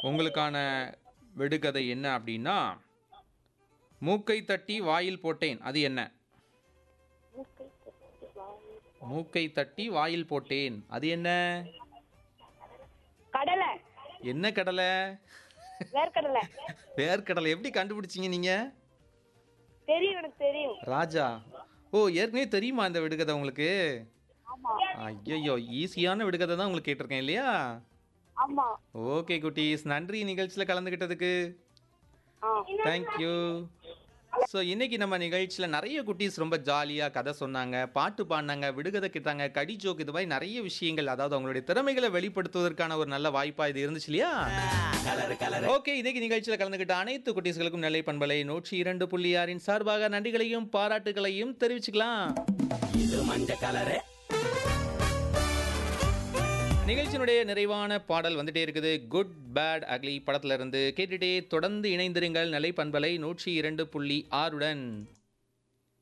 உங்களுக்கான விடுகதை என்ன அப்படின்னா மூக்கை தட்டி வாயில் போட்டேன் அது என்ன மூக்கை தட்டி வாயில். மூக்கை தட்டி வாயில் போட்டேன் அது என்ன கடலை என்ன கடலை வேர்க்கடலை வேர்க்கடலை எப்படி கண்டுபிடிச்சீங்க நீங்க தெரியும் எனக்கு தெரியும் ராஜா ஓ ஏற்கனவே தெரியுமா இந்த விடுகதை உங்களுக்கு ஆமா ஐயோ ஈஸியான விடுகதை தான் உங்களுக்கு கேட்டிருக்கேன் இல்லையா ஆமா ஓகே குட்டீஸ் நன்றி நிகழ்ச்சியில் கலந்துக்கிட்டதுக்கு ஆ தேங்க்யூ ஸோ இன்னைக்கு நம்ம நிகழ்ச்சியில் நிறைய குட்டீஸ் ரொம்ப ஜாலியாக கதை சொன்னாங்க பாட்டு பாடினாங்க விடுகதை கேட்டாங்க கடி ஜோக் இது மாதிரி நிறைய விஷயங்கள் அதாவது அவங்களுடைய திறமைகளை வெளிப்படுத்துவதற்கான ஒரு நல்ல வாய்ப்பாக இது இருந்துச்சு இல்லையா ஓகே இன்னைக்கு நிகழ்ச்சியில் கலந்துக்கிட்ட அனைத்து குட்டீஸ்களுக்கும் நெல்லை பண்பலை நூற்றி இரண்டு புள்ளி ஆறின் சார்பாக நன்றிகளையும் பாராட்டுகளையும் தெரிவிச்சுக்கலாம் நிகழ்ச்சியினுடைய நிறைவான பாடல் வந்துட்டே இருக்குது குட் பேட் அக்லி படத்துல இருந்து கேட்டுட்டே தொடர்ந்து இணைந்திருங்கள் நிலை பண்பலை நூற்றி இரண்டு புள்ளி ஆறுடன்